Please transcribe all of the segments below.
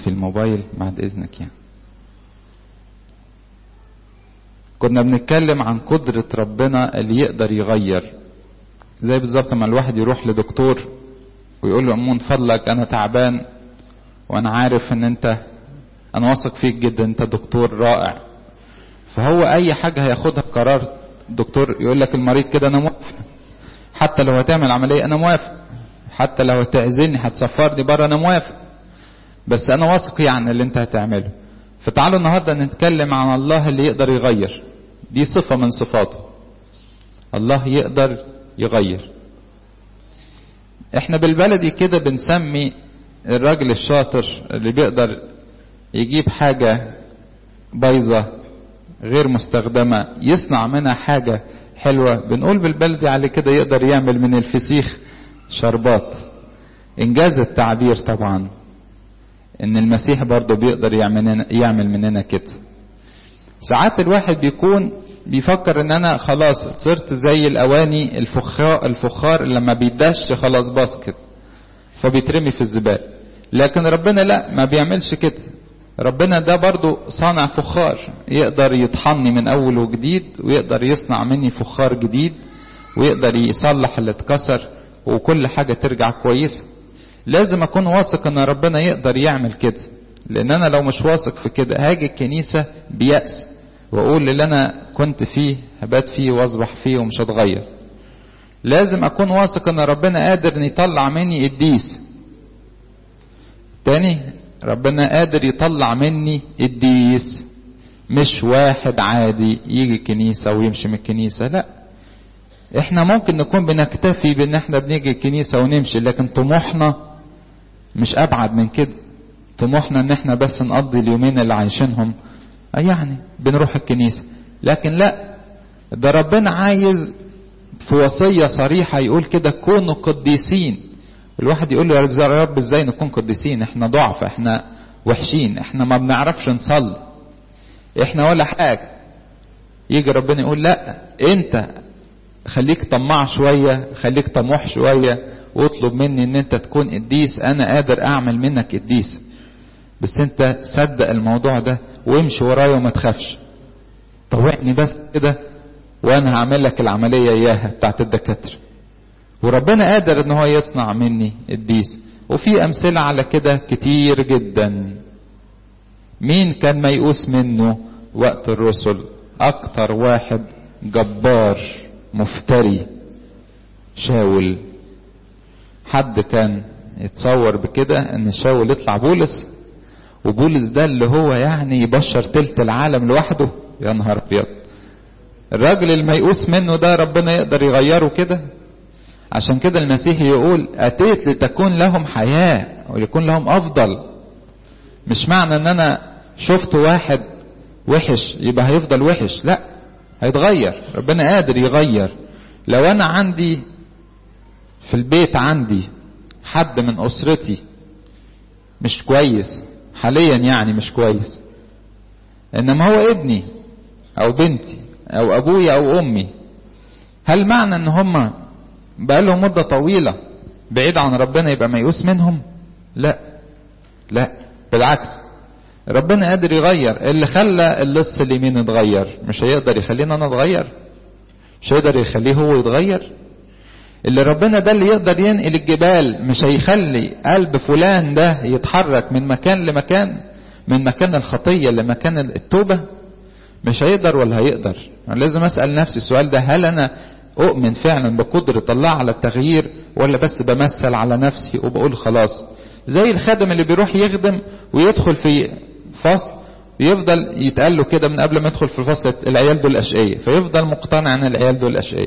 الموبايل بعد اذنك يعني كنا بنتكلم عن قدرة ربنا اللي يقدر يغير زي بالظبط لما الواحد يروح لدكتور ويقول له من فضلك انا تعبان وانا عارف ان انت انا واثق فيك جدا انت دكتور رائع فهو اي حاجة هياخدها قرار الدكتور يقول لك المريض كده انا موافق حتى لو هتعمل عملية انا موافق حتى لو هتعزلني هتسفرني بره انا موافق بس انا واثق يعني اللي انت هتعمله فتعالوا النهاردة نتكلم عن الله اللي يقدر يغير دي صفة من صفاته الله يقدر يغير احنا بالبلدي كده بنسمي الراجل الشاطر اللي بيقدر يجيب حاجة بايظة غير مستخدمة يصنع منها حاجة حلوة بنقول بالبلدي على كده يقدر يعمل من الفسيخ شربات انجاز التعبير طبعا ان المسيح برضه بيقدر يعمل, يعمل مننا كده ساعات الواحد بيكون بيفكر ان انا خلاص صرت زي الاواني الفخار, الفخار اللي لما بيدش خلاص باص كده فبيترمي في الزبالة لكن ربنا لا ما بيعملش كده ربنا ده برضو صانع فخار يقدر يطحني من اول وجديد ويقدر يصنع مني فخار جديد ويقدر يصلح اللي اتكسر وكل حاجة ترجع كويسة لازم اكون واثق ان ربنا يقدر يعمل كده لان انا لو مش واثق في كده هاجي الكنيسة بيأس واقول اللي انا كنت فيه هبات فيه واصبح فيه ومش هتغير لازم اكون واثق ان ربنا قادر ان يطلع مني قديس تاني ربنا قادر يطلع مني قديس مش واحد عادي يجي الكنيسة ويمشي من الكنيسة لا احنا ممكن نكون بنكتفي بان احنا بنيجي الكنيسة ونمشي لكن طموحنا مش ابعد من كده طموحنا ان احنا بس نقضي اليومين اللي عايشينهم يعني بنروح الكنيسة لكن لا ده ربنا عايز في وصية صريحة يقول كده كونوا قديسين الواحد يقول له يا رب ازاي نكون قديسين احنا ضعف احنا وحشين احنا ما بنعرفش نصلي احنا ولا حاجة يجي ربنا يقول لا انت خليك طماع شوية خليك طموح شوية واطلب مني ان انت تكون قديس انا قادر اعمل منك قديس بس انت صدق الموضوع ده وامشي ورايا وما تخافش طوعني بس كده وانا هعمل لك العملية اياها بتاعت الدكاترة وربنا قادر ان هو يصنع مني قديس وفي امثلة على كده كتير جدا مين كان ميؤوس منه وقت الرسل اكتر واحد جبار مفتري شاول حد كان يتصور بكده ان شاول يطلع بولس وبولس ده اللي هو يعني يبشر تلت العالم لوحده يا نهار ابيض الراجل الميؤوس منه ده ربنا يقدر يغيره كده عشان كده المسيح يقول اتيت لتكون لهم حياة ويكون لهم افضل مش معنى ان انا شفت واحد وحش يبقى هيفضل وحش لا هيتغير ربنا قادر يغير لو انا عندي في البيت عندي حد من اسرتي مش كويس حاليا يعني مش كويس انما هو ابني او بنتي او ابويا او امي هل معنى ان هم بقالهم مدة طويلة بعيد عن ربنا يبقى ميؤوس منهم لا لا بالعكس ربنا قادر يغير اللي خلى اللص اليمين يتغير مش هيقدر يخلينا انا اتغير مش هيقدر يخليه هو يتغير اللي ربنا ده اللي يقدر ينقل الجبال مش هيخلي قلب فلان ده يتحرك من مكان لمكان من مكان الخطية لمكان التوبة مش هيقدر ولا هيقدر أنا لازم أسأل نفسي السؤال ده هل أنا أؤمن فعلا بقدرة الله على التغيير ولا بس بمثل على نفسي وبقول خلاص زي الخادم اللي بيروح يخدم ويدخل في فصل يفضل يتقال له كده من قبل ما يدخل في الفصل العيال دول أشقية فيفضل مقتنع ان العيال دول أشقية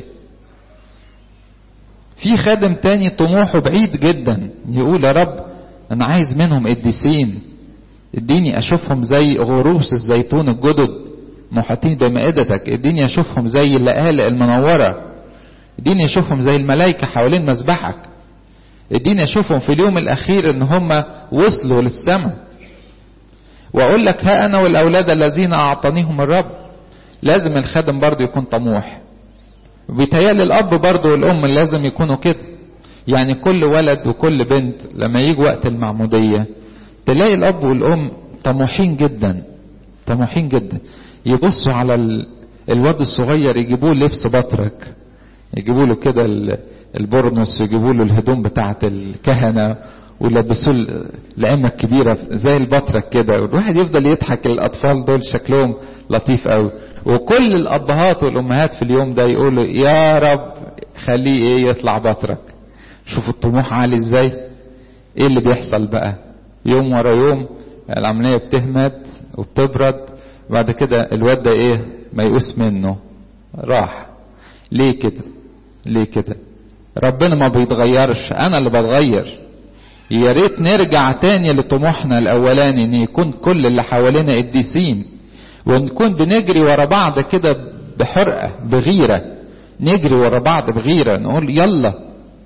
في خادم تاني طموحه بعيد جدا يقول يا رب انا عايز منهم قديسين اديني اشوفهم زي غروس الزيتون الجدد محاطين بمائدتك اديني اشوفهم زي اللقالق المنورة اديني اشوفهم زي الملائكة حوالين مسبحك اديني اشوفهم في اليوم الاخير ان هم وصلوا للسماء واقول لك ها انا والاولاد الذين اعطانيهم الرب لازم الخادم برضه يكون طموح بيتهيألي الاب برضه والام لازم يكونوا كده يعني كل ولد وكل بنت لما يجي وقت المعمودية تلاقي الاب والام طموحين جدا طموحين جدا يبصوا على ال... الواد الصغير يجيبوا له لبس بطرك يجيبوا له كده البرنس يجيبوا له الهدوم بتاعه الكهنه ويلبسوه العمه الكبيره زي البطرك كده والواحد يفضل يضحك الاطفال دول شكلهم لطيف قوي وكل الابهات والامهات في اليوم ده يقولوا يا رب خليه ايه يطلع بطرك شوفوا الطموح عالي ازاي ايه اللي بيحصل بقى يوم ورا يوم العمليه بتهمد وبتبرد بعد كده الواد ده ايه ميؤوس منه راح ليه كده ليه كده ربنا ما بيتغيرش انا اللي بتغير يا ريت نرجع تاني لطموحنا الاولاني ان يكون كل اللي حوالينا قديسين ونكون بنجري ورا بعض كده بحرقه بغيره نجري ورا بعض بغيره نقول يلا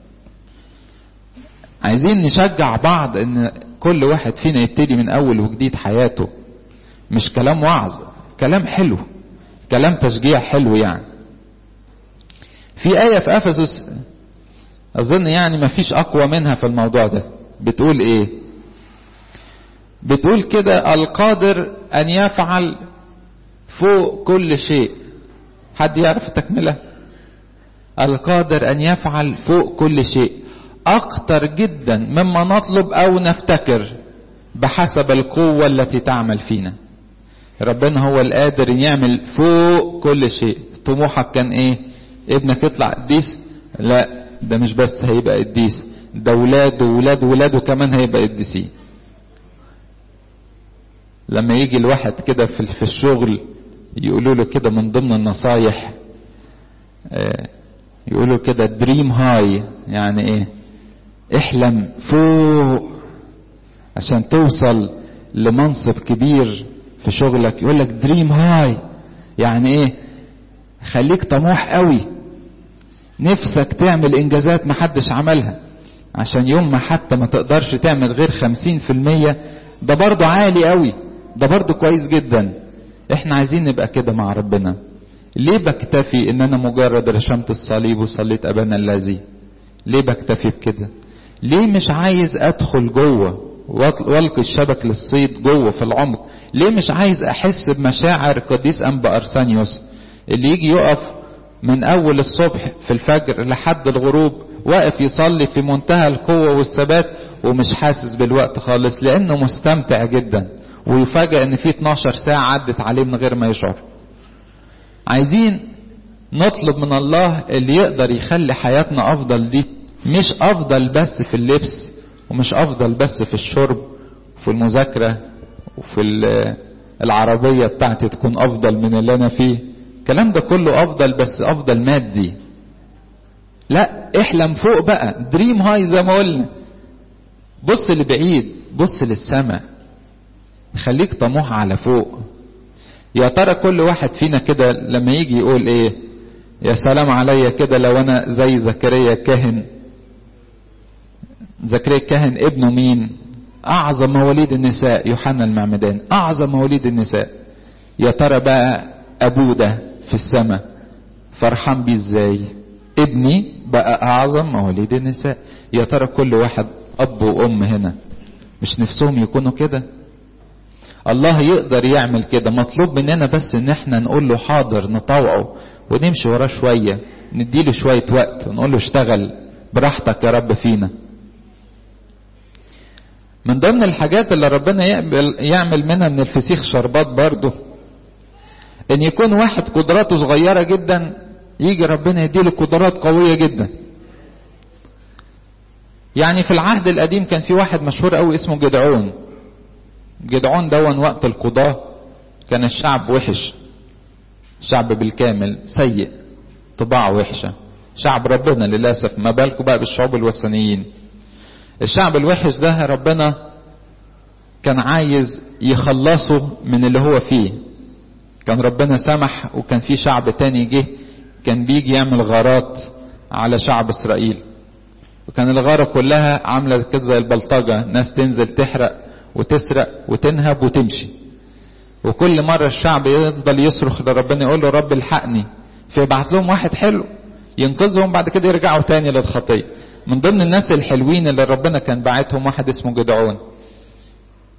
عايزين نشجع بعض ان كل واحد فينا يبتدي من اول وجديد حياته مش كلام وعظ كلام حلو كلام تشجيع حلو يعني في آية في أفسس أظن يعني ما فيش أقوى منها في الموضوع ده بتقول إيه بتقول كده القادر أن يفعل فوق كل شيء حد يعرف التكملة القادر أن يفعل فوق كل شيء أكتر جدا مما نطلب أو نفتكر بحسب القوة التي تعمل فينا ربنا هو القادر يعمل فوق كل شيء طموحك كان ايه ابنك يطلع قديس لا ده مش بس هيبقى قديس ده ولاده وولاد ولاده كمان هيبقى قديسين لما يجي الواحد كده في في الشغل يقولوا له كده من ضمن النصايح يقولوا كده دريم هاي يعني ايه احلم فوق عشان توصل لمنصب كبير في شغلك يقول لك دريم هاي يعني ايه خليك طموح قوي نفسك تعمل انجازات محدش عملها عشان يوم ما حتى ما تقدرش تعمل غير خمسين في المية ده برضه عالي قوي ده برضه كويس جدا احنا عايزين نبقى كده مع ربنا ليه بكتفي ان انا مجرد رشمت الصليب وصليت ابانا الذي ليه بكتفي بكده ليه مش عايز ادخل جوه والقي الشبك للصيد جوه في العمق ليه مش عايز احس بمشاعر قديس انبا ارسانيوس اللي يجي يقف من اول الصبح في الفجر لحد الغروب واقف يصلي في منتهى القوة والثبات ومش حاسس بالوقت خالص لانه مستمتع جدا ويفاجأ ان في 12 ساعة عدت عليه من غير ما يشعر عايزين نطلب من الله اللي يقدر يخلي حياتنا افضل دي مش افضل بس في اللبس ومش افضل بس في الشرب وفي المذاكرة وفي العربية بتاعتي تكون افضل من اللي انا فيه الكلام ده كله افضل بس افضل مادي لا احلم فوق بقى دريم هاي زي ما قلنا بص لبعيد بص للسماء خليك طموح على فوق يا ترى كل واحد فينا كده لما يجي يقول ايه يا سلام عليا كده لو انا زي زكريا كاهن زكريا الكاهن ابنه مين اعظم مواليد النساء يوحنا المعمدان اعظم مواليد النساء يا ترى بقى ابوه ده في السماء فرحان بيه ازاي ابني بقى اعظم مواليد النساء يا ترى كل واحد اب وام هنا مش نفسهم يكونوا كده الله يقدر يعمل كده مطلوب مننا بس ان احنا نقول له حاضر نطوعه ونمشي وراه شويه نديله شويه وقت ونقول له اشتغل براحتك يا رب فينا من ضمن الحاجات اللي ربنا يعمل منها من الفسيخ شربات برضه ان يكون واحد قدراته صغيره جدا يجي ربنا يديله قدرات قويه جدا يعني في العهد القديم كان في واحد مشهور قوي اسمه جدعون جدعون دون وقت القضاة كان الشعب وحش شعب بالكامل سيء طباع وحشة شعب ربنا للأسف ما بالكم بقى بالشعوب الوثنيين الشعب الوحش ده ربنا كان عايز يخلصه من اللي هو فيه كان ربنا سمح وكان في شعب تاني جه كان بيجي يعمل غارات على شعب اسرائيل وكان الغارة كلها عاملة كده زي البلطجة ناس تنزل تحرق وتسرق وتنهب وتمشي وكل مرة الشعب يفضل يصرخ لربنا يقول له رب الحقني فيبعت لهم واحد حلو ينقذهم بعد كده يرجعوا تاني للخطية من ضمن الناس الحلوين اللي ربنا كان باعتهم واحد اسمه جدعون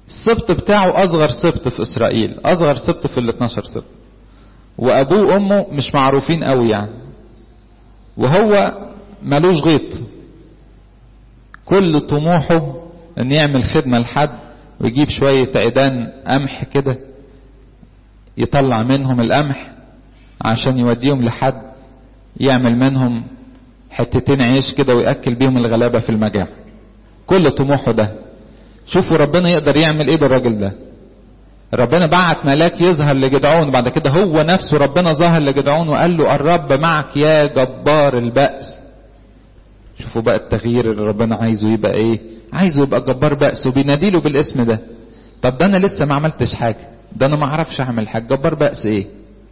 السبط بتاعه اصغر سبط في اسرائيل اصغر سبط في ال 12 سبط وابوه وامه مش معروفين قوي يعني وهو ملوش غيط كل طموحه ان يعمل خدمة لحد ويجيب شوية عيدان قمح كده يطلع منهم القمح عشان يوديهم لحد يعمل منهم حتتين عيش كده ويأكل بيهم الغلابة في المجاعة كل طموحه ده شوفوا ربنا يقدر يعمل ايه بالراجل ده ربنا بعت ملاك يظهر لجدعون بعد كده هو نفسه ربنا ظهر لجدعون وقال له الرب معك يا جبار البأس شوفوا بقى التغيير اللي ربنا عايزه يبقى ايه عايزه يبقى جبار بأس وبيناديله بالاسم ده طب ده انا لسه ما عملتش حاجة ده انا ما اعرفش اعمل حاجة جبار بأس ايه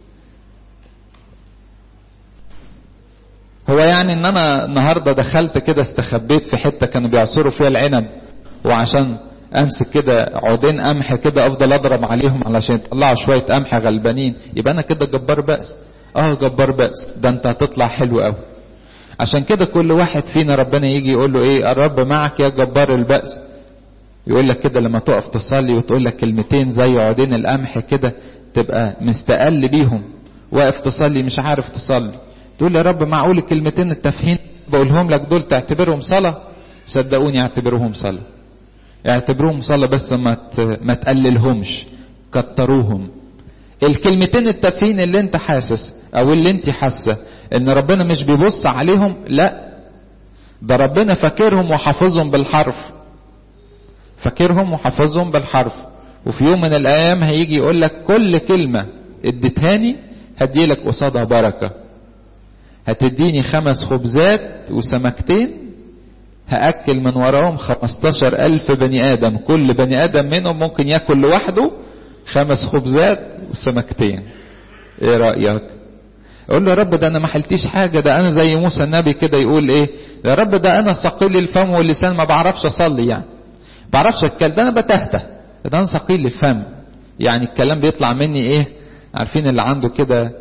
هو يعني ان انا النهاردة دخلت كده استخبيت في حتة كانوا بيعصروا فيها العنب وعشان امسك كده عودين قمح كده افضل اضرب عليهم علشان يطلعوا شوية قمح غلبانين يبقى انا كده جبار بأس اه جبار بأس ده انت هتطلع حلو قوي عشان كده كل واحد فينا ربنا يجي يقول له ايه الرب معك يا جبار البأس يقول لك كده لما تقف تصلي وتقول لك كلمتين زي عودين القمح كده تبقى مستقل بيهم واقف تصلي مش عارف تصلي تقول يا رب معقول الكلمتين التافهين بقولهم لك دول تعتبرهم صلاة صدقوني اعتبروهم صلاة اعتبروهم صلاة بس ما ما تقللهمش كتروهم الكلمتين التافهين اللي انت حاسس او اللي انت حاسه ان ربنا مش بيبص عليهم لا ده ربنا فاكرهم وحافظهم بالحرف فاكرهم وحافظهم بالحرف وفي يوم من الايام هيجي يقول لك كل كلمة اديتهاني هدي لك قصادها بركة هتديني خمس خبزات وسمكتين هأكل من وراهم خمستاشر ألف بني آدم كل بني آدم منهم ممكن يأكل لوحده خمس خبزات وسمكتين ايه رأيك اقول له يا رب ده انا ما حلتيش حاجة ده انا زي موسى النبي كده يقول ايه يا رب ده انا ثقيل الفم واللسان ما بعرفش اصلي يعني بعرفش اتكلم ده انا بتهته ده انا ثقيل الفم يعني الكلام بيطلع مني ايه عارفين اللي عنده كده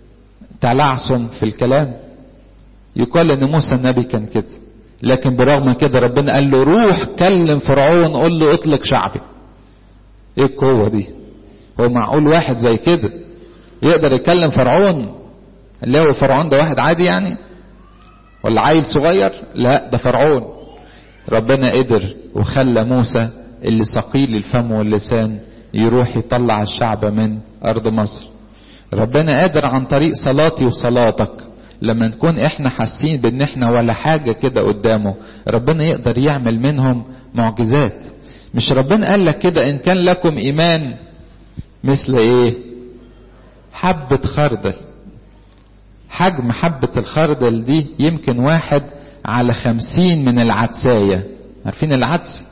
تلعثم في الكلام يقال ان موسى النبي كان كده لكن برغم كده ربنا قال له روح كلم فرعون قول له اطلق شعبي ايه القوة دي هو معقول واحد زي كده يقدر يكلم فرعون اللي هو فرعون ده واحد عادي يعني ولا عيل صغير لا ده فرعون ربنا قدر وخلى موسى اللي ثقيل الفم واللسان يروح يطلع الشعب من ارض مصر ربنا قادر عن طريق صلاتي وصلاتك لما نكون احنا حاسين بان احنا ولا حاجة كده قدامه ربنا يقدر يعمل منهم معجزات مش ربنا قال لك كده ان كان لكم ايمان مثل ايه حبة خردل حجم حبة الخردل دي يمكن واحد على خمسين من العدساية عارفين العدس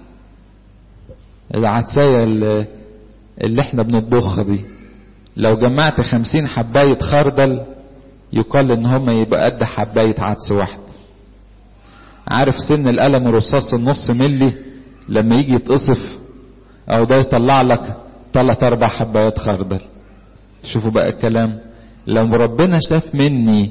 العدساية اللي, اللي احنا بنطبخها دي لو جمعت خمسين حباية خردل يقال ان هم يبقى قد حباية عدس واحد عارف سن القلم الرصاص النص ملي لما يجي يتقصف او ده يطلع لك ثلاث اربع حبايات خردل شوفوا بقى الكلام لو ربنا شاف مني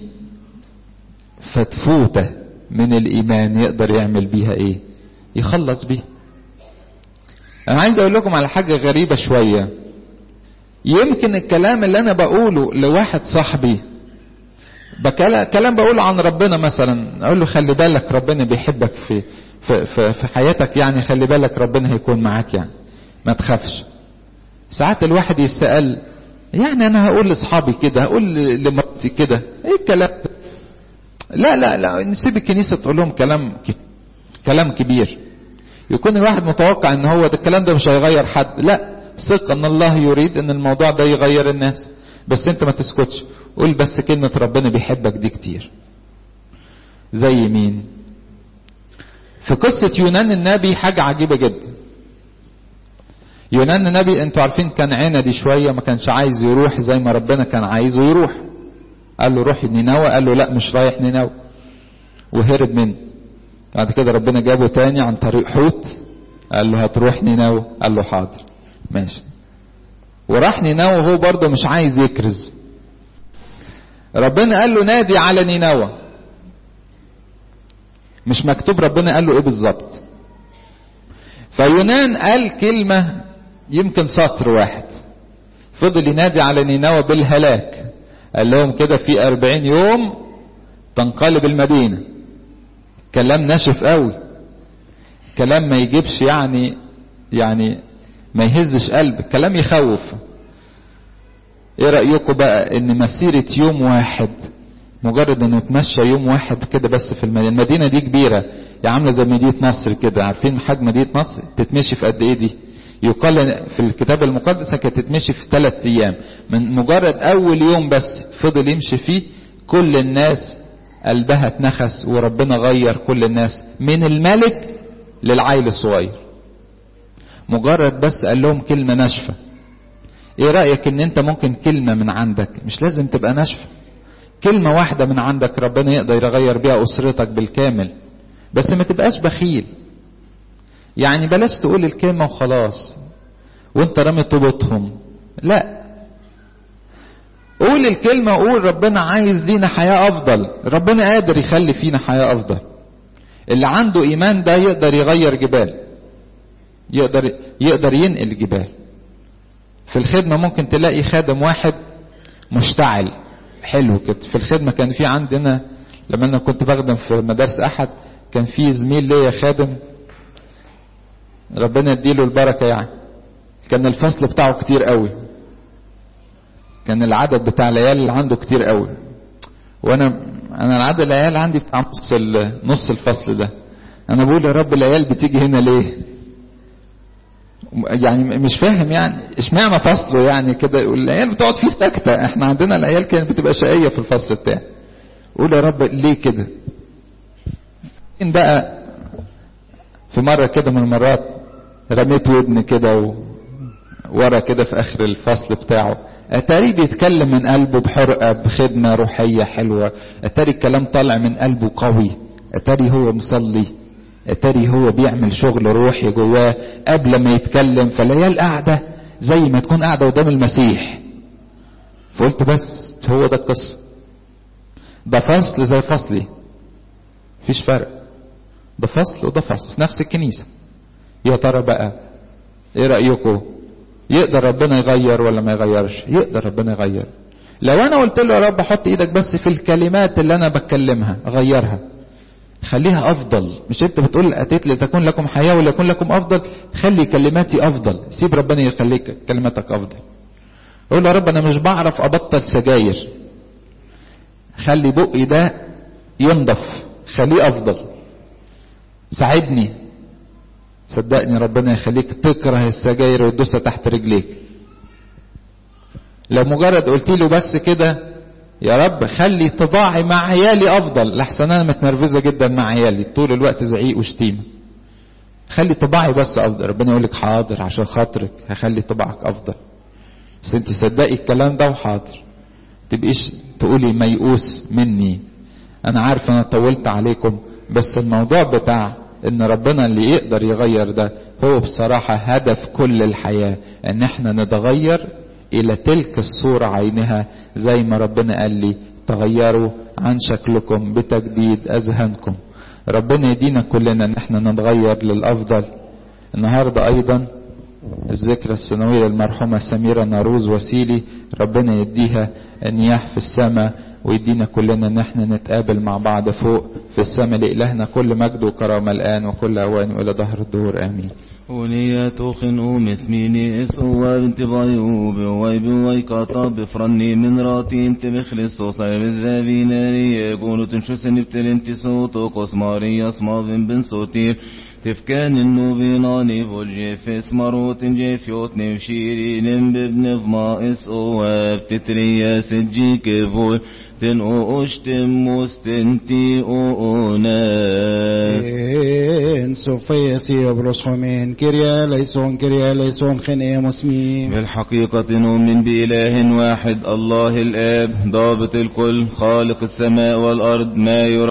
فتفوتة من الايمان يقدر يعمل بيها ايه يخلص بيها انا عايز اقول لكم على حاجة غريبة شوية يمكن الكلام اللي انا بقوله لواحد صاحبي كلام بقوله عن ربنا مثلا اقول له خلي بالك ربنا بيحبك في في في, في حياتك يعني خلي بالك ربنا هيكون معاك يعني ما تخافش ساعات الواحد يسأل يعني انا هقول لاصحابي كده هقول لمرتي كده ايه الكلام ده لا لا لا نسيب الكنيسه تقول لهم كلام كلام كبير يكون الواحد متوقع ان هو ده الكلام ده مش هيغير حد لا ثق ان الله يريد ان الموضوع ده يغير الناس بس انت ما تسكتش قول بس كلمة ربنا بيحبك دي كتير زي مين في قصة يونان النبي حاجة عجيبة جدا يونان النبي انتوا عارفين كان عندي شوية ما كانش عايز يروح زي ما ربنا كان عايزه يروح قال له روح نينوى قال له لا مش رايح نينوى وهرب منه بعد كده ربنا جابه تاني عن طريق حوت قال له هتروح نينوى قال له حاضر ماشي وراح نينوى وهو برضه مش عايز يكرز ربنا قال له نادي على نينوى مش مكتوب ربنا قال له ايه بالظبط فيونان قال كلمة يمكن سطر واحد فضل ينادي على نينوى بالهلاك قال لهم كده في أربعين يوم تنقلب المدينة كلام ناشف قوي كلام ما يجيبش يعني يعني ما يهزش قلب كلام يخوف ايه رأيكم بقى ان مسيرة يوم واحد مجرد انه يتمشى يوم واحد كده بس في المدينة المدينة دي كبيرة يا عاملة زي مدينة نصر كده عارفين حجم مدينة نصر تتمشي في قد ايه دي يقال في الكتاب المقدس كانت تتمشي في ثلاث ايام من مجرد اول يوم بس فضل يمشي فيه كل الناس قلبها اتنخس وربنا غير كل الناس من الملك للعيل الصغير مجرد بس قال لهم كلمة ناشفة ايه رأيك ان انت ممكن كلمة من عندك مش لازم تبقى ناشفة كلمة واحدة من عندك ربنا يقدر يغير بيها اسرتك بالكامل بس ما تبقاش بخيل يعني بلاش تقول الكلمة وخلاص وانت رامي طوبتهم لا قول الكلمة وقول ربنا عايز لينا حياة افضل ربنا قادر يخلي فينا حياة افضل اللي عنده ايمان ده يقدر يغير جبال يقدر يقدر ينقل جبال في الخدمة ممكن تلاقي خادم واحد مشتعل حلو كده في الخدمة كان في عندنا لما انا كنت بخدم في مدارس احد كان في زميل ليا خادم ربنا يديله البركة يعني كان الفصل بتاعه كتير قوي كان العدد بتاع العيال اللي عنده كتير قوي وانا انا العدد العيال عندي بتاع نص نص الفصل ده انا بقول يا رب العيال بتيجي هنا ليه يعني مش فاهم يعني اشمعنى فصله يعني كده العيال بتقعد فيه ساكته احنا عندنا العيال كانت بتبقى شقيه في الفصل بتاعي قول يا رب ليه كده بقى في مره كده من المرات رميت ودن كده و... ورا كده في اخر الفصل بتاعه اتاري بيتكلم من قلبه بحرقه بخدمه روحيه حلوه اتاري الكلام طالع من قلبه قوي اتاري هو مصلي اتاري هو بيعمل شغل روحي جواه قبل ما يتكلم فالعيال قاعده زي ما تكون قاعده قدام المسيح فقلت بس هو ده القصه ده فصل زي فصلي مفيش فرق ده فصل وده فصل في نفس الكنيسه يا ترى بقى ايه رايكم يقدر ربنا يغير ولا ما يغيرش يقدر ربنا يغير لو انا قلت له يا رب حط ايدك بس في الكلمات اللي انا بتكلمها غيرها خليها افضل مش انت بتقول اتيت لتكون لكم حياه وليكن لكم افضل خلي كلماتي افضل سيب ربنا يخليك كلماتك افضل قول يا رب انا مش بعرف ابطل سجاير خلي بقي ده ينضف خليه افضل ساعدني صدقني ربنا يخليك تكره السجاير وتدوسها تحت رجليك لو مجرد قلت له بس كده يا رب خلي طباعي مع عيالي افضل لحسن انا متنرفزه جدا مع عيالي طول الوقت زعيق وشتيمه خلي طباعي بس افضل ربنا يقول لك حاضر عشان خاطرك هخلي طباعك افضل بس انت صدقي الكلام ده وحاضر تبقيش تقولي ميؤوس مني انا عارف انا طولت عليكم بس الموضوع بتاع ان ربنا اللي يقدر يغير ده هو بصراحة هدف كل الحياة ان احنا نتغير الى تلك الصورة عينها زي ما ربنا قال لي تغيروا عن شكلكم بتجديد اذهانكم ربنا يدينا كلنا ان احنا نتغير للافضل النهاردة ايضا الذكرى السنوية للمرحومة سميرة ناروز وسيلي ربنا يديها نياح في السماء ويدينا كلنا ان احنا نتقابل مع بعض فوق في السماء لإلهنا كل مجد وكرامة الآن وكل أوان وإلى ظهر الدهور آمين ونياتوخن ومسميني اسوا بنت بايوب ويب ويكاطا بفرني من راتين تبخلص وصير الزابيناري يقولوا تنشسن بتلنتي صوتو قسماري اسما بن بن صوتير تفكان النوبيناني فولجيف اسمروت جيفيوت نفشيرين بابن فما اس اواب تتريا سجي كفول تن اوشتم مستنتي اوناس إن سوفيا سيبرس خمين كريا ليسون كريا ليسون خنيا مسمين بالحقيقة نؤمن بإله واحد الله الآب ضابط الكل خالق السماء والأرض ما يرى